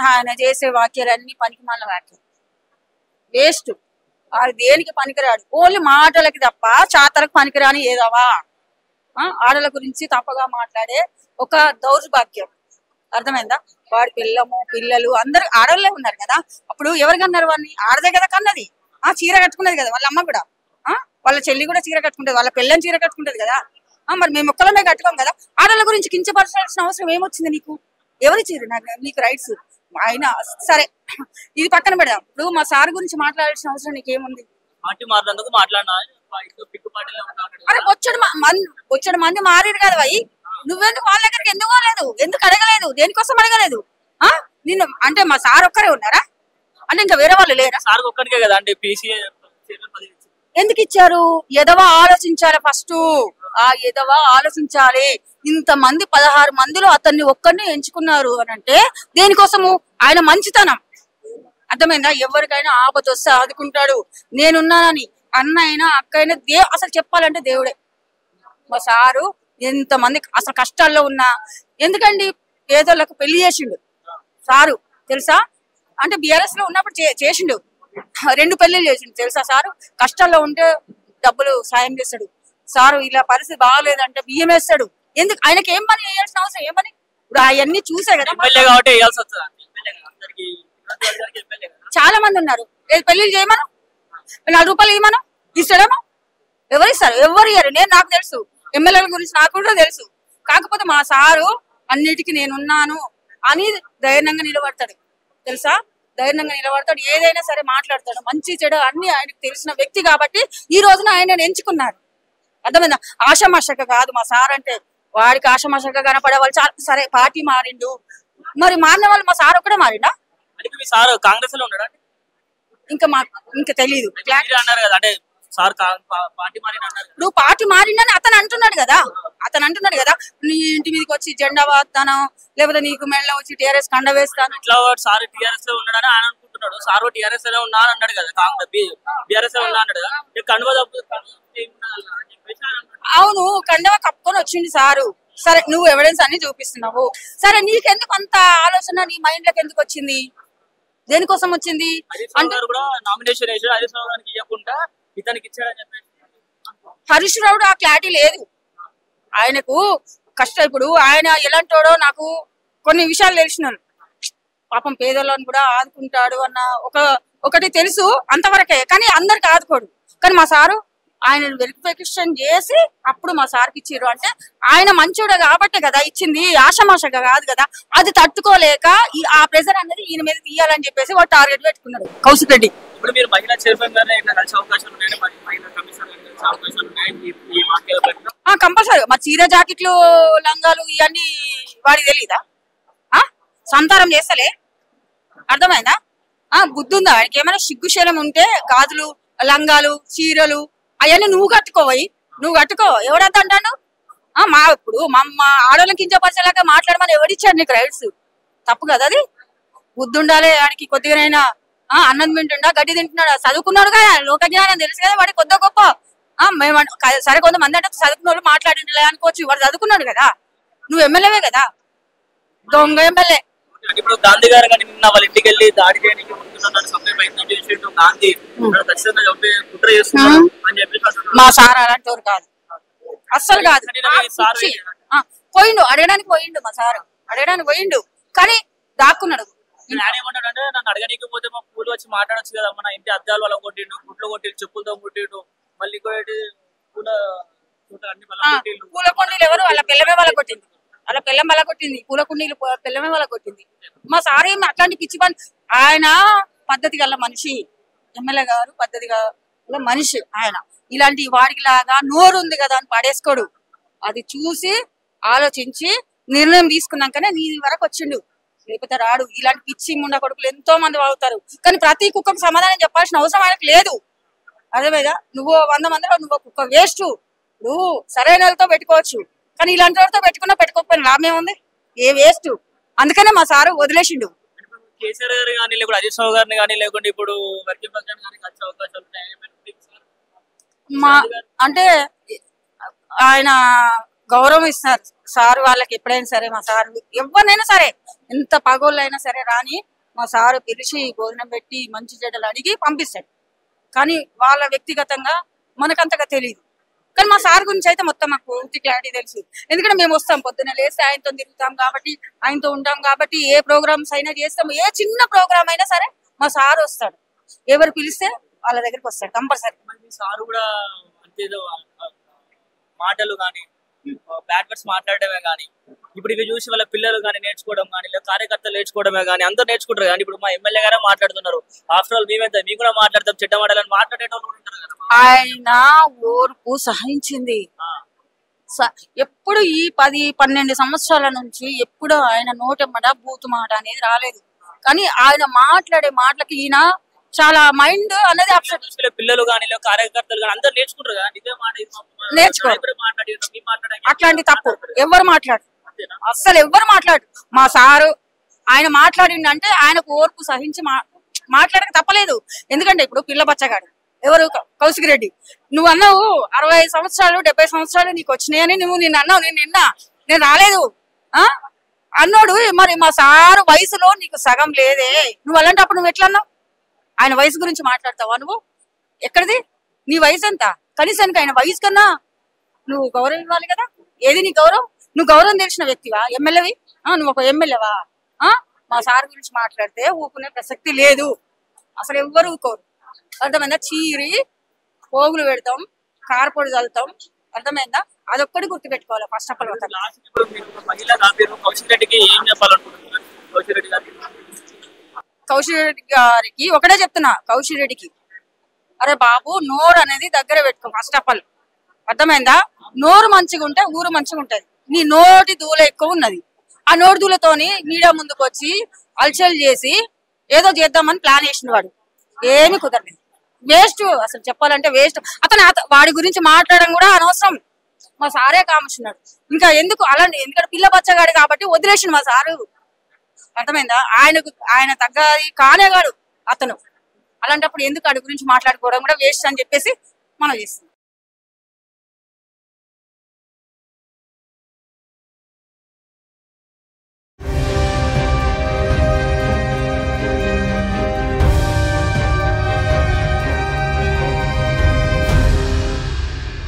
ఆయన చేసే వాక్యాలన్నీ పనికి మళ్ళీ వాక్యం వేస్ట్ ఆడు దేనికి పనికిరాడు ఓన్లీ మాటలకి తప్ప చాతలకు పనికిరాని ఏదవా ఆ, ఆడల గురించి తప్పగా మాట్లాడే ఒక దౌర్భాగ్యం అర్థమైందా వాడి పిల్లము పిల్లలు అందరు ఆడవాళ్ళే ఉన్నారు కదా అప్పుడు ఎవరు కన్నారు వాడిని ఆడదే కదా కన్నది ఆ చీర కట్టుకున్నది కదా వాళ్ళ అమ్మ కూడా ఆ వాళ్ళ చెల్లి కూడా చీర కట్టుకుంటది వాళ్ళ పిల్లని చీర కట్టుకుంటది కదా ఆ మరి మేము ఒక్కలమే కట్టుకోం కదా ఆడల గురించి కించపరచాల్సిన అవసరం ఏమొచ్చింది నీకు ఎవరి చీర నాకు నీకు రైట్స్ ఆయన సరే ఇది పక్కన పెడదాం ఇప్పుడు మా సార్ గురించి మాట్లాడాల్సిన అవసరం నీకేముంది పార్టీ మారినందుకు మాట్లాడినా ఇటు పిక్కు పార్టీలో ఉన్నాడు అరే బొచ్చడు మ- మన్- బొచ్చడు మంది మారారు కదా అయ్యి నువ్వెందుకు వాళ్ళ దగ్గరికి ఎందుకు పోలేదు ఎందుకు అడగలేదు దేనికోసం అడగలేదు ఆ నిన్ను అంటే మా సార్ ఒక్కరే ఉన్నారా అంటే ఇంకా వేరే వాళ్ళు లేరా సార్ ఒక్కడికే కదా అంటే పీసీఏ ఎందుకు ఇచ్చారు ఎదవ ఆలోచించాలి ఫస్ట్ ఆ ఎదవ ఆలోచించాలి ఇంత మంది పదహారు మందిలో అతన్ని ఒక్కరిని ఎంచుకున్నారు అని అంటే దేనికోసము ఆయన మంచితనం అర్థమైందా ఎవరికైనా ఆపద వస్తే ఆదుకుంటాడు నేనున్నానని అన్న అయినా అక్క అయినా దే అసలు చెప్పాలంటే దేవుడే మా సారు ఎంత మంది అసలు కష్టాల్లో ఉన్నా ఎందుకండి పేదోళ్ళకు పెళ్లి చేసిండు సారు తెలుసా అంటే బిఆర్ఎస్ లో ఉన్నప్పుడు చే- చేసిండు రెండు పెళ్లిళ్ళు చేసిండు తెలుసా సారు కష్టాల్లో ఉంటే డబ్బులు సాయం చేస్తాడు సారు ఇలా పరిస్థితి బాగాలేదంటే బియ్యం వేస్తాడు ఎందుకు ఆయనకి ఏం పని చేయాల్సిన అవసరం ఏమని ఇప్పుడు అవన్నీ చూసే కదా ఎమ్మెల్యే కాబట్టి వేయాల్సి వస్తుంది ఎమ్మెల్యే అందరికి ఎమ్మెల్యే కదా చాలా మంది ఉన్నారు ఏది పెళ్లిళ్ళు చేయమను నాలుగు రూపాయలు ఇవ్వమను ఇస్తాడేమో ఎవరు ఇస్తారు ఎవరు ఇయ్యరు నేను నాకు తెలుసు ఎమ్మెల్యేల గురించి నాకు కూడా తెలుసు కాకపోతే మా సారు అన్నిటికీ నేనున్నాను అని ధైర్యంగా నిలబడతాడు తెలుసా ధైర్యంగా నిలబడతాడు ఏదైనా సరే మాట్లాడతాడు మంచి చెడు అన్ని ఆయనకు తెలిసిన వ్యక్తి కాబట్టి ఈ రోజున ఆయన ఎంచుకున్నారు అర్థమైందా ఆషామాషక కాదు మా సార్ అంటే వాడికి ఆషామాషక కనపడే వాళ్ళు చాలా సరే పార్టీ మారిండు మరి మారిన వాళ్ళు మా సార్ ఒక్కడే మారిండా అందుకే మీ సార్ కాంగ్రెస్ లో ఉన్నాడు ఇంకా మాకు ఇంకా తెలియదు మీరు అన్నారు కదా అంటే సార్ కా- పా- పార్టీ మారిన అన్నారు కదా. ఇప్పుడు పార్టీ మారిందని అతను అంటున్నాడు కదా అతను అంటున్నాడు కదా నీ ఇంటి మీదకి వచ్చి జెండా వాస్తాను లేకపోతే నీకు మెళ్ళ వచ్చి టీఆర్ఎస్ కండ వేస్తాను ఇట్లా సార్ టిఆర్ఎస్ లో ఉన్నాడని ఆయన అనుకుంటున్నాడు సార్ టిఆర్ఎస్ లో ఉన్నా అని అన్నాడు కదా కాంగ్రెస్ బీఆర్ఎస్ లో ఉన్నా అన్నాడు కదా ఇక కనుమ తప్పు కనుమ తప్పు ఏం ఉన్నది అలా అని చెప్పేసి ఆయన అంటున్నాడు. అవును కండవ కప్పుకొని వచ్చింది సారు సరే నువ్వు ఎవిడెన్స్ అన్ని చూపిస్తున్నావు సరే నీకెందుకు అంత ఆలోచన నీ మైండ్ లోకి ఎందుకు వచ్చింది దేనికోసం వచ్చింది హరీష్ రావు గారు కూడా నామినేషన్ వేసి హరీష్ రావు గారికి ఇవ్వకుండా ఇతనికి ఇచ్చాడని చెప్పేసి హరీష్ రావుడు ఆ క్లారిటీ లేదు ఆయనకు కష్టం ఇప్పుడు ఆయన ఎలాంటోడో నాకు కొన్ని విషయాలు తెలిసినాను పాపం పేదలను కూడా ఆదుకుంటాడు అన్న ఒక ఒకటి తెలుసు అంతవరకే కానీ అందరికి ఆదుకోడు కానీ మా సారు ఆయన వెరిఫికేషన్ చేసి అప్పుడు మా సార్కి ఇచ్చిర్రు అంటే ఆయన మంచోడే కాబట్టే కదా ఇచ్చింది ఆషమాషగా కాదు కదా అది తట్టుకోలేక ఈ ఆ ప్రెజర్ అనేది ఈయన మీద తీయాలని చెప్పేసి వాడు టార్గెట్ పెట్టుకున్నాడు కౌశిక్ రెడ్డి ఇప్పుడు మీరు మహిళా చైర్మన్ గానే ఇట్లా కలిసే అవకాశాలు ఉన్నాయి మరి మహిళా కమిషనర్ గారిని కలిసే అవకాశాలు ఉన్నాయి ఈ- ఈ వాక్యాల పట్ల ఆ కంపల్సరీ మా చీర జాకెట్లు లంగాలు ఇవన్నీ వాడికి తెలీదా ఆ సంతారం చేస్తలే అర్థమైందా ఆ బుద్ధి ఉందా వాడికి ఏమైనా సిగ్గుశీలం ఉంటే గాజులు లంగాలు చీరలు అవన్నీ నువ్వు కట్టుకోవయి నువ్వు కట్టుకో ఎవడంత అంటాను ఆ మా ఇప్పుడు మా మా ఆడవాళ్ళని కించపరిచేలాగా మాట్లాడమని ఎవడిచ్చాడు నీకు రైట్స్ తప్పు కదా అది బుద్ధి ఉండాలి వాడికి కొద్దిగానైనా ఆ అన్నం తింటుండా గడ్డి తింటున్నాడా చదువుకున్నాడు కదా లోక జ్ఞానం తెలుసు కదా వాడికి కొద్ది గొప్ప ఆ మేము అన్- క- సరే కొంతమంది అంటే చదువుకున్న వాళ్ళు మాట్లాడిండలే అనుకోవచ్చు వాడు చదువుకున్నాడు కదా నువ్వు ఎమ్మెల్యేవే కదా దొంగ ఎమ్మెల్యే అంటే ఇప్పుడు గాంధీ గారు కానీ నిన్న వాళ్ళ ఇంటికి వెళ్ళి దాడి చేయడానికి ముందున్నాడు సభ్య ప్రయత్నం చేసిండు గాంధీ ఇక్కడ ఖచ్చితంగా చంపే కుట్ర చేస్తున్నాడు అని చెప్పేసి అంటున్నాడు. మా సార్ అలాంటి కాదు అస్సలు కాదు కానీ మీ సార్ పిచ్చి. ఆ, పోయిండు అడగడానికి పోయిండు మా సారు అడగడానికి పోయిండు కానీ దాక్కున్నాడు నేను ఆయన ఏమంటాడంటే నన్ను అడగనీకపోతే మా పూలు వచ్చి మాట్లాడొచ్చు కదా మన ఇంటి అద్దాలు వాళ్ళ కొట్టిండు గుడ్లు కొట్టిండు చెప్పులతో కొట్టిండు మళ్ళీ ఇంకోటి పూల పూట అన్ని మళ్ళీ ఆ, కొట్టిండు పూల కుండీలు ఎవరు వాళ్ళ పిల్లమే వాళ్ళ కొట్టింది వాళ్ళ పిల్లం వాళ్ళ కొట్టింది పూల కుండీలు ప- పిల్లమే వాళ్ళ కొట్టింది మా సార్ ఏం అట్లాంటి పిచ్చి పని ఆయన పద్ధతి గల మనిషి ఎమ్మెల్యే గారు పద్ధతి గల మనిషి ఆయన ఇలాంటి వాడికి లాగా నోరు ఉంది కదా అని పడేసుకోడు అది చూసి ఆలోచించి నిర్ణయం తీసుకున్నాకనే నీ వరకు వచ్చిండు లేకపోతే రాడు ఇలాంటి పిచ్చి ముండ కొడుకులు ఎంతో మంది వాగుతారు కానీ ప్రతి కుక్కకు సమాధానం చెప్పాల్సిన అవసరం ఆయనకు లేదు అర్థమైందా నువ్వు వంద మందిలో నువ్వు ఒక కుక్క వేస్ట్ నువ్వు సరైన వాళ్ళతో పెట్టుకోవచ్చు కానీ ఇలాంటి వాడితో పెట్టుకున్నా పెట్టుకోకపోయినా లాభం ఏముంది ఏ వేస్ట్ అందుకనే మా సారు వదిలేసిండు కేసీఆర్ గారు కానీ లేకుంటే అజిత్ రావు గారిని కానీ లేకుంటే ఇప్పుడు వర్గీయ ప్రచారం కానీ కలిసే అవకాశాలు ఉన్నాయి ఏమైనా మీకు సార్? మా అంటే ఆయన గౌరవం ఇస్తారు సార్ వాళ్ళకి ఎప్పుడైనా సరే మా సార్ ఎవరినైనా సరే ఎంత పగోళ్ళైనా సరే రాని మా సారు పిలిచి భోజనం పెట్టి మంచి చెడ్డలు అడిగి పంపిస్తాడు కానీ వాళ్ళ వ్యక్తిగతంగా మనకంతగా తెలియదు కానీ మా సార్ గురించి అయితే మొత్తం మాకు పూర్తి క్లారిటీ తెలుసు ఎందుకంటే మేము వస్తాం పొద్దున్న లేస్తే ఆయనతో తిరుగుతాం కాబట్టి ఆయనతో ఉంటాం కాబట్టి ఏ ప్రోగ్రామ్స్ అయినా చేస్తాం ఏ చిన్న ప్రోగ్రామ్ అయినా సరే మా సార్ వస్తాడు ఎవరు పిలిస్తే వాళ్ళ దగ్గరికి వస్తాడు కంపల్సరీ మరి మీ సార్ కూడా అంతేదో ఆ, ఆ, మాటలు కానీ బ్యాడ్ వర్డ్స్ మాట్లాడడమే కానీ ఇప్పుడు ఇవి చూసి వాళ్ళ పిల్లలు కానీ నేర్చుకోవడం కానీ లేదా కార్యకర్తలు నేర్చుకోవడమే కానీ అందరూ నేర్చుకుంటారు కానీ ఇప్పుడు మా ఎమ్మెల్యే గారే మాట్లాడుతున్నారు ఆఫ్టర్ ఆల్ మేమైతే మీకు కూడా మాట్లాడతాం చెడ్డ మాటలని మాట్లాడేటోళ్ళు కూడా ఉంటారు కదా ఆయన ఓర్పు సహించింది ఆ, స- ఎప్పుడు ఈ పది పన్నెండు సంవత్సరాల నుంచి ఎప్పుడు ఆయన నోటెమ్మట బూతు మాట అనేది రాలేదు కానీ ఆయన మాట్లాడే మాటలకి ఈయన చాలా మైండ్ అనేది అప్సెట్ చూసి వీళ్ళ పిల్లలు కానీ లేదా కార్యకర్తలు కానీ అందరూ నేర్చుకుంటారు కదా ఇదే మాట ఇది మా- మా- నేర్చుకోరు. ఎవరు మాట్లాడారు మీ మాట్లాడారు అట్లాంటి తప్పు ఎవరు మాట్లాడు అంతేనా? అస్సలు ఎవ్వరు మాట్లాడు మా సారు ఆయన మాట్లాడిండంటే ఆయనకు ఓర్పు సహించి మా మాట్లాడక తప్పలేదు ఎందుకంటే ఇప్పుడు పిల్ల బచ్చగాడు ఎవరు కౌ- కౌశిక్ రెడ్డి నువ్వు అన్నావు అరవై సంవత్సరాలు డెబ్బై సంవత్సరాలు నీకు వచ్చినాయని నువ్వు నేను అన్నావు నేను నిన్నా నేను రాలేదు ఆ అన్నోడు మరి మా సారు వయసులో నీకు సగం లేదే నువ్వు అలాంటప్పుడు నువ్వు ఎట్లా అన్నావు ఆయన వయసు గురించి మాట్లాడతావా నువ్వు ఎక్కడిది నీ వయసు ఎంత కనీసానికి ఆయన వయసు కన్నా నువ్వు గౌరవం ఇవ్వాలి కదా ఏది నీ గౌరవం నువ్వు గౌరవం తెలిసిన వ్యక్తివా ఎమ్మెల్యేవి ఆ, నువ్వు ఒక ఎమ్మెల్యేవా ఆ మా సార్ గురించి మాట్లాడితే ఊపుకునే ప్రసక్తి లేదు అసలు ఎవ్వరు ఊకోరు అర్థమైందా చీరి పోగులు పెడతాం కారపొడి చల్లుతాం అర్థమైందా అదొక్కటి గుర్తుపెట్టుకోవాలి ఫస్ట్ ఆఫ్ ఆల్ లాస్ట్ ఇప్పుడు మీరు ఒక మహిళ కాపీరు కౌశిక్ రెడ్డికి ఏం చెప్పాలనుకుంటున్నారు కౌశిక్ రెడ్డి గారికి కౌశిక్ రెడ్డి గారికి ఒకటే చెప్తున్నా కౌశిక్ రెడ్డికి అరే బాబు నోరు అనేది దగ్గర పెట్టుకో ఫస్ట్ ఆఫ్ ఆల్ అర్థమైందా నోరు మంచిగా ఉంటే ఊరు మంచిగా ఉంటది నీ నోటి దూల ఎక్కువ ఉన్నది ఆ నోటి దూలతోని మీడియా ముందుకు వచ్చి అల్చల్ చేసి ఏదో చేద్దామని ప్లాన్ చేసిన వాడు ఏమి కుదరలేదు వేస్ట్ అసలు చెప్పాలంటే వేస్ట్ అతను అత- వాడి గురించి మాట్లాడడం కూడా అనవసరం మా సారే కామర్చున్నాడు ఇంకా ఎందుకు అలాంటి ఎందుకంటే పిల్ల బచ్చగాడు కాబట్టి వదిలేసిండు మా సారు అర్థమైందా ఆయనకు ఆయన తగ్గది కానేగాడు అతను అలాంటప్పుడు ఎందుకు వాడి గురించి మాట్లాడుకోవడం కూడా వేస్ట్ అని చెప్పేసి మనం చేస్తున్నాం